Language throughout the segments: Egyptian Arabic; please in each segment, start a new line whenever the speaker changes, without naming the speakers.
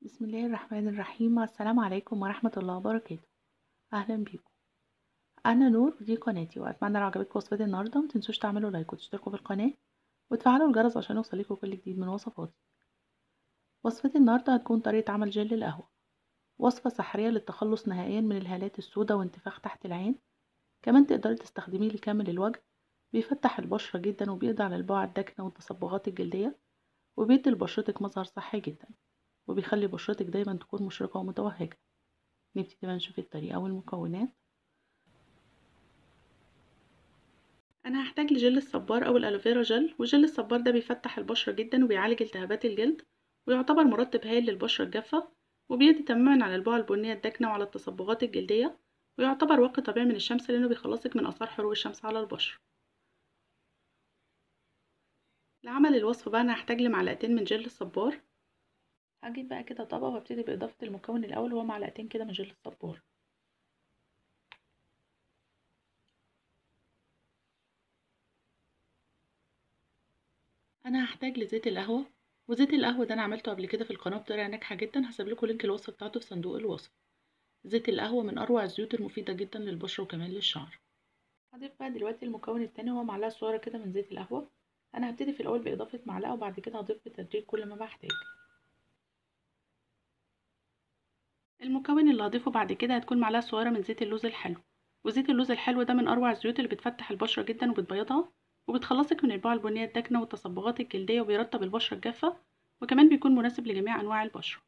بسم الله الرحمن الرحيم السلام عليكم ورحمة الله وبركاته أهلا بيكم أنا نور ودي قناتي وأتمنى لو عجبتكم وصفتي النهاردة متنسوش تعملوا لايك وتشتركوا في القناة وتفعلوا الجرس عشان يوصلكوا كل جديد من وصفاتي وصفتي النهاردة هتكون طريقة عمل جل القهوة وصفة سحرية للتخلص نهائيا من الهالات السوداء وانتفاخ تحت العين كمان تقدري تستخدميه لكامل الوجه بيفتح البشرة جدا وبيقضي على البقع الداكنة والتصبغات الجلدية وبيدي لبشرتك مظهر صحي جدا وبيخلي بشرتك دايما تكون مشرقة ومتوهجة نبتدي بقى نشوف الطريقة والمكونات انا هحتاج لجل الصبار او الالوفيرا جل وجل الصبار ده بيفتح البشرة جدا وبيعالج التهابات الجلد ويعتبر مرطب هايل للبشرة الجافة وبيدي تماما على البقع البنية الداكنة وعلى التصبغات الجلدية ويعتبر واقي طبيعي من الشمس لانه بيخلصك من اثار حروق الشمس على البشرة لعمل الوصفة بقى انا هحتاج لمعلقتين من جل الصبار هجيب بقى كده طبق وابتدي باضافة المكون الاول هو معلقتين كده من جل الصبار انا هحتاج لزيت القهوة وزيت القهوة ده انا عملته قبل كده في القناة بطريقة ناجحة جدا هسيب لكم لينك الوصفة بتاعته في صندوق الوصف زيت القهوة من اروع الزيوت المفيدة جدا للبشرة وكمان للشعر هضيف بقى دلوقتي المكون التاني هو معلقة صغيرة كده من زيت القهوة انا هبتدي في الاول باضافة معلقة وبعد كده هضيف بالتدريج كل ما بحتاج المكون اللي هضيفه بعد كده هتكون معلقة صغيرة من زيت اللوز الحلو وزيت اللوز الحلو ده من اروع الزيوت اللي بتفتح البشرة جدا وبتبيضها وبتخلصك من البقع البنية الداكنة والتصبغات الجلدية وبيرطب البشرة الجافة وكمان بيكون مناسب لجميع انواع البشرة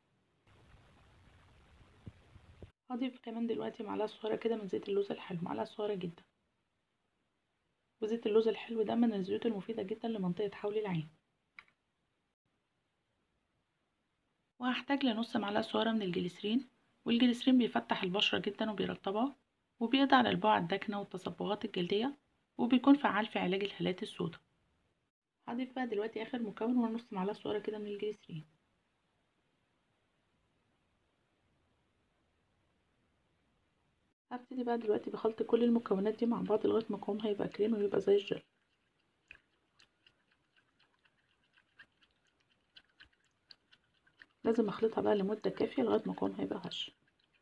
هضيف كمان دلوقتي معلقة صغيرة كده من زيت اللوز الحلو معلقة صغيرة جدا وزيت اللوز الحلو ده من الزيوت المفيدة جدا لمنطقة حول العين وهحتاج لنص معلقة صغيرة من الجليسرين والجليسرين بيفتح البشرة جدا وبيرطبها وبيقضي على البقع الداكنة والتصبغات الجلدية وبيكون فعال في علاج الهالات السوداء هضيف بقى دلوقتي اخر مكون هو نص معلقة صغيرة كده من الجليسرين هبتدي بقى دلوقتي بخلط كل المكونات دي مع بعض لغاية ما قوامها يبقى كريمي ويبقى زي الجل لازم اخلطها بقى لمدة كافية لغاية ما قوامها يبقى هش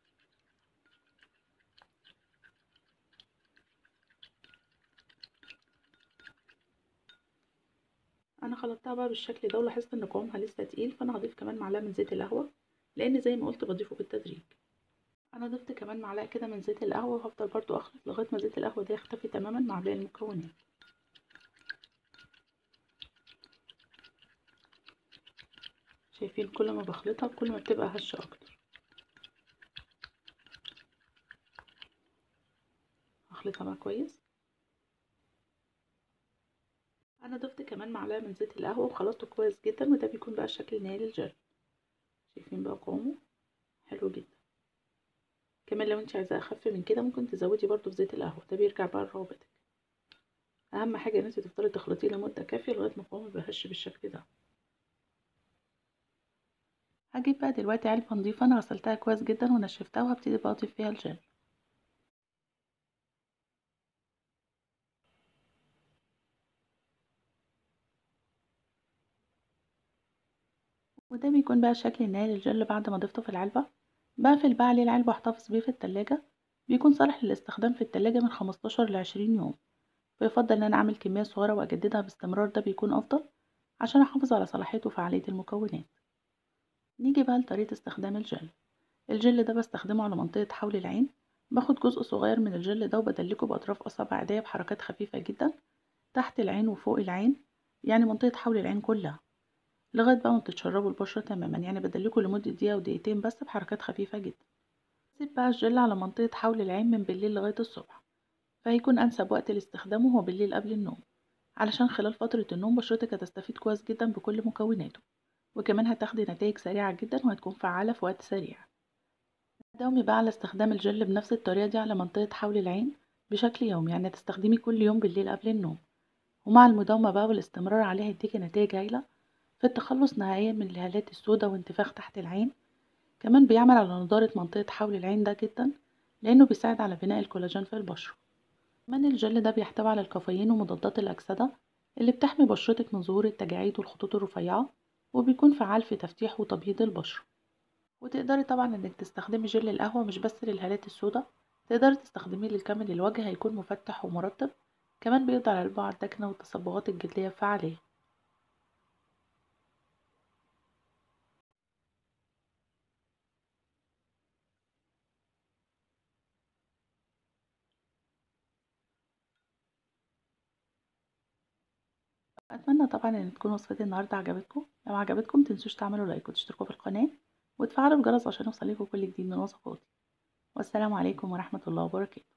انا خلطتها بقى بالشكل ده ولاحظت ان قوامها لسه تقيل فانا هضيف كمان معلقة من زيت القهوة لان زي ما قلت بضيفه بالتدريج انا ضفت كمان معلقة كده من زيت القهوة وهفضل برضو اخلط لغاية ما زيت القهوة ده يختفي تماما مع باقي المكونات شايفين كل ما بخلطها كل ما بتبقى هشة اكتر هخلطها بقى كويس انا ضفت كمان معلقة من زيت القهوة وخلطته كويس جدا وده بيكون بقى الشكل النهائي للجل شايفين بقى قوامه حلو جدا كمان لو انت عايزاه اخف من كده ممكن تزودي برضو في زيت القهوة ده بيرجع بقى لرغبتك اهم حاجة ان انت تفضلي تخلطيه لمدة كافية لغاية ما قوامه يبقى بالشكل ده هجيب بقى دلوقتي علبة نضيفة انا غسلتها كويس جدا ونشفتها وهبتدي بقى اضيف فيها الجل وده بيكون بقى الشكل النهائي للجل بعد ما ضفته في العلبة بقفل بقى عليه العلبة واحتفظ بيه في التلاجة بيكون صالح للاستخدام في التلاجة من خمستاشر لعشرين يوم ويفضل ان انا اعمل كمية صغيرة واجددها باستمرار ده بيكون افضل عشان احافظ على صلاحيته وفعالية المكونات نيجي بقى لطريقة استخدام الجل الجل ده بستخدمه على منطقة حول العين باخد جزء صغير من الجل ده وبدلكه بأطراف أصابع ايديا بحركات خفيفة جدا تحت العين وفوق العين يعني منطقة حول العين كلها لغاية بقى ما تتشربوا البشرة تماما يعني بدلكوا لمدة دقيقة ودقيقتين بس بحركات خفيفة جدا سيب بقى الجل على منطقة حول العين من بالليل لغاية الصبح فهيكون أنسب وقت لاستخدامه هو بالليل قبل النوم علشان خلال فترة النوم بشرتك هتستفيد كويس جدا بكل مكوناته وكمان هتاخدي نتائج سريعة جدا وهتكون فعالة في وقت سريع داومي بقى على استخدام الجل بنفس الطريقة دي على منطقة حول العين بشكل يومي يعني هتستخدمي كل يوم بالليل قبل النوم ومع المداومة بقى والاستمرار عليها هيديكي نتائج هايلة في التخلص نهائيا من الهالات السوداء وانتفاخ تحت العين كمان بيعمل على نضارة منطقة حول العين ده جدا لأنه بيساعد على بناء الكولاجين في البشرة كمان الجل ده بيحتوي على الكافيين ومضادات الأكسدة اللي بتحمي بشرتك من ظهور التجاعيد والخطوط الرفيعة وبيكون فعال في تفتيح وتبييض البشرة وتقدري طبعا انك تستخدمي جل القهوة مش بس للهالات السوداء تقدري تستخدميه للكامل الوجه هيكون مفتح ومرطب كمان بيقضي على البقع الداكنة والتصبغات الجلدية بفعالية أتمنى طبعا إن تكون وصفتي النهاردة عجبتكم لو عجبتكم متنسوش تعملوا لايك وتشتركوا في القناة وتفعلوا الجرس عشان يوصلكوا كل جديد من وصفاتي والسلام عليكم ورحمة الله وبركاته